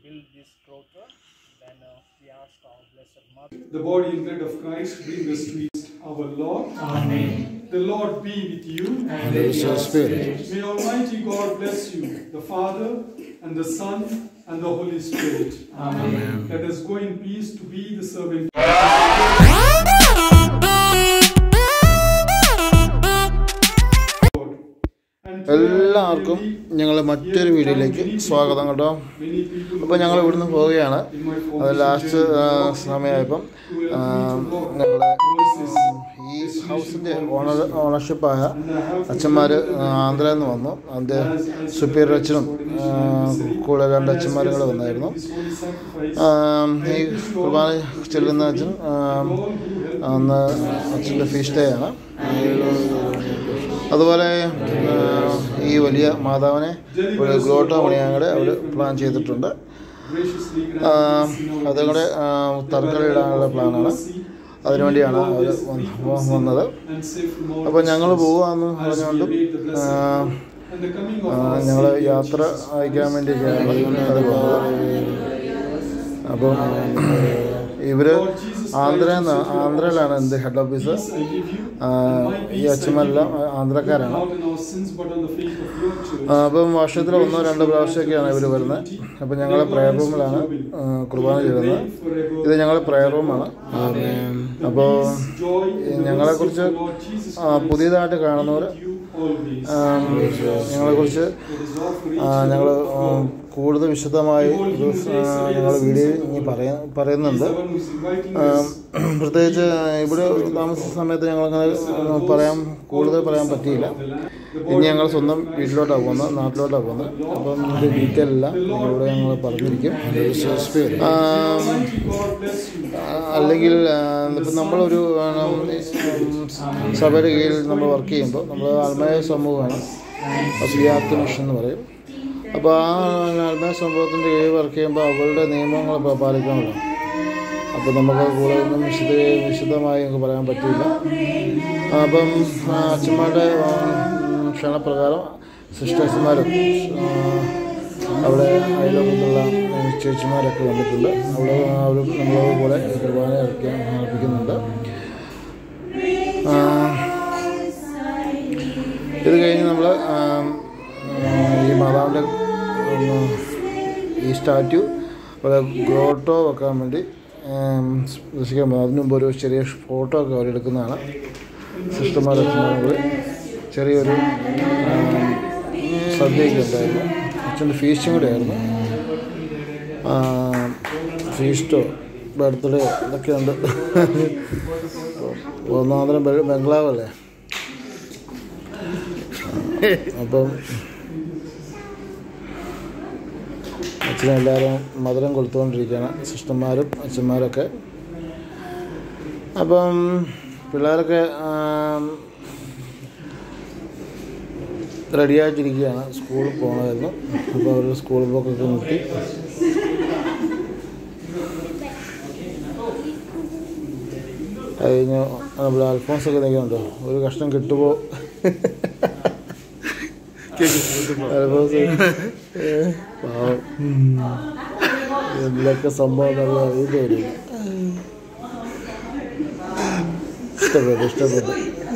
build this grotto. Then uh, we asked our Blessed Mother. The body and blood of Christ bring us to Christ our Lord. Amen. The Lord be with you. And with your spirit. May Almighty God bless you, the Father and the Son and the Holy Spirit. Amen. Let us go in peace to be the servant. And to എല്ലാവർക്കും ഞങ്ങൾ മറ്റൊരു വീഡിയോയിലേക്ക് സ്വാഗതം കേട്ടോ many people അപ്പോൾ ഞങ്ങൾ ഇവിടുന്ന് പോവുകയാണ് in my അത് former ലാസ്റ്റ് സമയമായപ്പം ഞങ്ങൾ ഈ ഹൗസിൻ്റെ ഓണർ ഓണർഷിപ്പായ അച്ഛന്മാർ ആന്ധ്രയിൽ നിന്ന് വന്നു അതിൻ്റെ സുപ്പീരിയർ അച്ഛനും ആ, കൂടെ രണ്ട് അച്ഛന്മാരും കൂടെ വന്നായിരുന്നു ആ, ഈ കുർബാന ചെല്ലുന്ന അച്ഛൻ ആ, അന്ന് അച്ഛൻ്റെ ഫീസ് ഡേ ആണ് അതുപോലെ ആ, ഈ വലിയ മാതാവിനെ ഒരു ഗ്രോട്ടോ പണിയാൻ അവർ പ്ലാൻ ചെയ്തിട്ടുണ്ട് graciously ആ, അതും കൂടെ ആ, തറക്കല്ലിടാനുള്ള പ്ലാനാണ് അതിനുവേണ്ടിയാണ് അവർ വന്നത് and safe from all അപ്പോൾ ഞങ്ങൾ പോകാമെന്ന് പറഞ്ഞുകൊണ്ടും ആ, and the coming ആ, of our ഞങ്ങൾ യാത്ര അയക്കാൻ വേണ്ടിയൊക്കെയാണ് അത് പോകുന്നത് അപ്പം ഇവര് ആന്ധ്രയിൽ നിന്ന് ആന്ധ്രയിലാണ് എൻ്റെ head office I give you ആ, ഈ അച്ഛന്മാരെല്ലാം ആന്ധ്രക്കാരാണ് not in our sins but on the faith of your church. ആ, അപ്പം വർഷത്തിൽ ഒന്നോ രണ്ടോ പ്രാവശ്യമൊക്കെയാണ് ഇവർ വരുന്നത് അപ്പം ഞങ്ങൾ പ്രയർ റൂമിലാണ് ആ, കുർബാന ചെയ്യുന്നത് Forever. ഇത് ഞങ്ങളുടെ പ്രയർ റൂമാണ് അപ്പോൾ Joy ഞങ്ങളെക്കുറിച്ച് Lord Jesus ആ, പുതിയതായിട്ട് കാണുന്നവർ you always. ഞങ്ങളെക്കുറിച്ച് It is offering ഞങ്ങൾ കൂടുതൽ വിശദമായി ഇത് ഞങ്ങൾ വീഡിയോ ഇനി പറയാ പറയുന്നുണ്ട് the one who's inviting ആ, us. പ്രത്യേകിച്ച് ഇവിടെ താമസ സമയത്ത് ഞങ്ങളങ്ങനെ പറയാൻ കൂടുതൽ പറയാൻ പറ്റിയില്ല ഇനി ഞങ്ങൾ സ്വന്തം വീട്ടിലോട്ടാണ് പോകുന്നത് നാട്ടിലോട്ടാണ് പോകുന്നത് അപ്പം ഇതിൻ്റെ ഡീറ്റെയിൽ എല്ലാം ഇവിടെ ഞങ്ങൾ പറഞ്ഞിരിക്കും ആ, God bless you. അല്ലെങ്കിൽ ആ, ഇപ്പം നമ്മളൊരു ആ, സഭയുടെ കീഴിൽ നമ്മൾ വർക്ക് ചെയ്യുമ്പോൾ നമ്മൾ ആത്മീയ സമൂഹമാണ് അഭിയാത്ത് മിഷൻ എന്ന് പറയും അപ്പോൾ ആ ആത്മീയ സംഭവത്തിൻ്റെ കീഴിൽ വർക്ക് ചെയ്യുമ്പോൾ അവരുടെ നിയമങ്ങൾ പ- പാലിക്കണമല്ലോ അപ്പോൾ നമുക്ക് കൂടുതലൊന്നും വിശദ വിശദമായി നമുക്ക് പറയാൻ പറ്റില്ല അപ്പം ആ, അച്ഛന്മാരുടെ ആ, ഉം, ക്ഷണപ്രകാരം സിസ്റ്റേഴ്സുമാരും ആ, അവിടെ അയലോകത്തുള്ള ഉം, ചേച്ചിമാരൊക്കെ വന്നിട്ടുണ്ട് അവിടെ അവരും നമ്മളോട് കൂടെ ഈ കുർബാന അർപ്പിക്കാൻ അർപ്പിക്കുന്നുണ്ട് ആ, ഇത് കഴിഞ്ഞ് നമ്മൾ ഈ മാതാവിൻ്റെ ഉം, ഈ സ്റ്റാറ്റ്യൂ ഇവിടെ ഗ്രോട്ടോ വെക്കാൻ വേണ്ടി ദർശിക്കാൻ പോകുന്നത് അതിന് മുമ്പ് ഒരു ചെറിയ ഫോട്ടോ ഒക്കെ അവർ എടുക്കുന്നതാണ് സിസ്റ്റർമാരൊക്കെ കൂടി ചെറിയൊരു ഉം, സദ്യയൊക്കെ ഉണ്ടായിരുന്നു അച്ഛൻ്റെ ഫീസ്റ്റും കൂടെ ആയിരുന്നു ഫീസ്റ്റോ ബർത്ത്ഡേ ഇതൊക്കെ ഉണ്ട് ഒന്നാന്തരം ബെ- ബംഗ്ലാവല്ലേ അപ്പം അച്ഛനെല്ലാവരും മധുരം കൊടുത്തുകൊണ്ടിരിക്കുകയാണ് സിസ്റ്റർമാരും അച്ഛന്മാരൊക്കെ അപ്പം പിള്ളേരൊക്കെ ആം, റെഡിയായിട്ടിരിക്കുകയാണ് സ്കൂളിൽ പോകണമായിരുന്നു അപ്പോൾ അവർ സ്കൂൾ പോക്കൊക്കെ നിർത്തി അത് കഴിഞ്ഞ് നമ്മുടെ അൽഫോൺസ് ഒക്കെ നിൽക്കുന്നുണ്ടോ ഒരു കഷ്ണം കിട്ടുമോ അൽഫോൺസ് ഏ, പാവം എന്തൊക്കെ സംഭവം എന്നുള്ള അറിയുന്നില്ല ഇഷ്ടപ്പെട്ടു ഇഷ്ടപ്പെട്ടു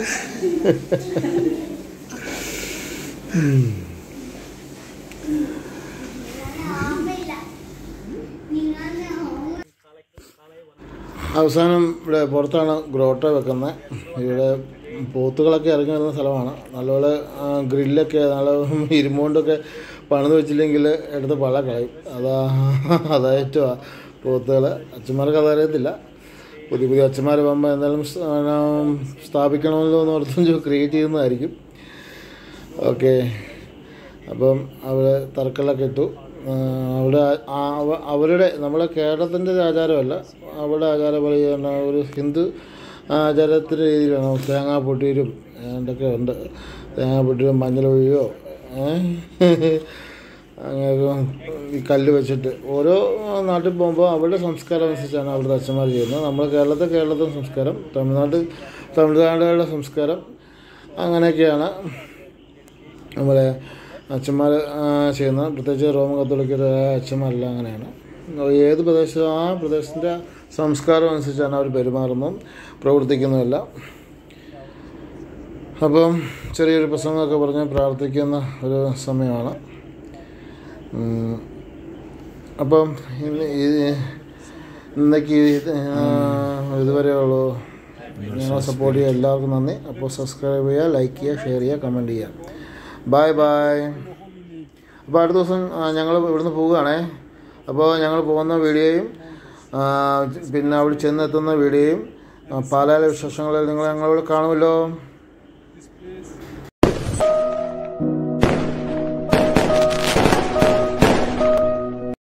അവസാനം ഇവിടെ പുറത്താണ് ഗ്രോട്ടോ വെക്കുന്നത് ഇവിടെ പോത്തുകളൊക്കെ ഇറങ്ങി വരുന്ന സ്ഥലമാണ് നല്ലപോലെ ആ, ഗ്രില്ലൊക്കെ നല്ല ഇരുമ്പുകൊണ്ടൊക്കെ പണിത് വെച്ചില്ലെങ്കിൽ എടുത്ത് പള്ള കളയും അതാ അതായിട്ടുവാ പോത്തുകൾ അച്ഛന്മാർക്ക് അതറിയത്തില്ല പുതിയ പുതിയ അച്ഛന്മാർ പോകുമ്പോൾ എന്തായാലും സ്- ആ, സ്ഥാപിക്കണമല്ലോ എന്ന് ഓർത്ത് ക്രിയേറ്റ് ചെയ്യുന്നതായിരിക്കും ഓക്കെ അപ്പം അവിടെ തറക്കല്ലൊക്കെ ഇട്ടു ആ, അവിടെ ആ- അവ- അവരുടെ നമ്മളെ കേരളത്തിൻ്റെ ഒരു ആചാരമല്ല അവിടെ ആചാരം പറയുന്ന ഒരു ഹിന്ദു ആചാരത്തിൻ്റെ രീതിയിലാണ് തേങ്ങാ പൊട്ടിയിലും എന്തൊക്കെ ഉണ്ട് തേങ്ങാ പൊട്ടിയിലും മഞ്ഞളൊഴിയോ അങ്ങനെ ഈ കല്ല് വെച്ചിട്ട് ഓരോ നാട്ടിൽ പോകുമ്പോൾ അവരുടെ സംസ്കാരം അനുസരിച്ചാണ് അവരുടെ അച്ഛന്മാർ ചെയ്യുന്നത് നമ്മൾ കേരളത്തിൽ കേരളത്തിൻ്റെ സംസ്കാരം തമിഴ്നാട് തമിഴ്നാടുകളുടെ സംസ്കാരം അങ്ങനെയൊക്കെയാണ് നമ്മുടെ അച്ഛന്മാർ ചെയ്യുന്നത് പ്രത്യേകിച്ച് റോമൻ കത്തോലിക്കരായ അച്ഛന്മാരെല്ലാം അങ്ങനെയാണ് ഏത് പ്രദേശം ആ പ്രദേശത്തിൻ്റെ സംസ്കാരം അനുസരിച്ചാണ് അവർ പെരുമാറുന്നതും പ്രവർത്തിക്കുന്നതുമെല്ലാം അപ്പം ചെറിയൊരു പ്രസംഗമൊക്കെ പറഞ്ഞ് പ്രാർത്ഥിക്കുന്ന ഒരു സമയമാണ് ഉം. അപ്പം ഇന്ന് ഈ ഇന്നേക്ക് ഇത് ആ, ഇതുവരെയുള്ളൂ ഞങ്ങളെ സപ്പോർട്ട് ചെയ്യുക എല്ലാവർക്കും നന്ദി അപ്പോൾ സബ്സ്ക്രൈബ് ചെയ്യുക ലൈക്ക് ചെയ്യുക ഷെയർ ചെയ്യുക കമൻറ്റ് ചെയ്യുക ബായ് ബായ് അപ്പോൾ അടുത്ത ദിവസം ഞങ്ങൾ ഇവിടുന്ന് പോവുകയാണേ അപ്പോൾ ഞങ്ങൾ പോകുന്ന വീഡിയോയും ആ, പിന്നെ അവിടെ ചെന്നെത്തുന്ന വീഡിയോയും ആ, പാലായിലെ വിശേഷങ്ങളിൽ നിങ്ങൾ ഞങ്ങളോട് കാണുമല്ലോ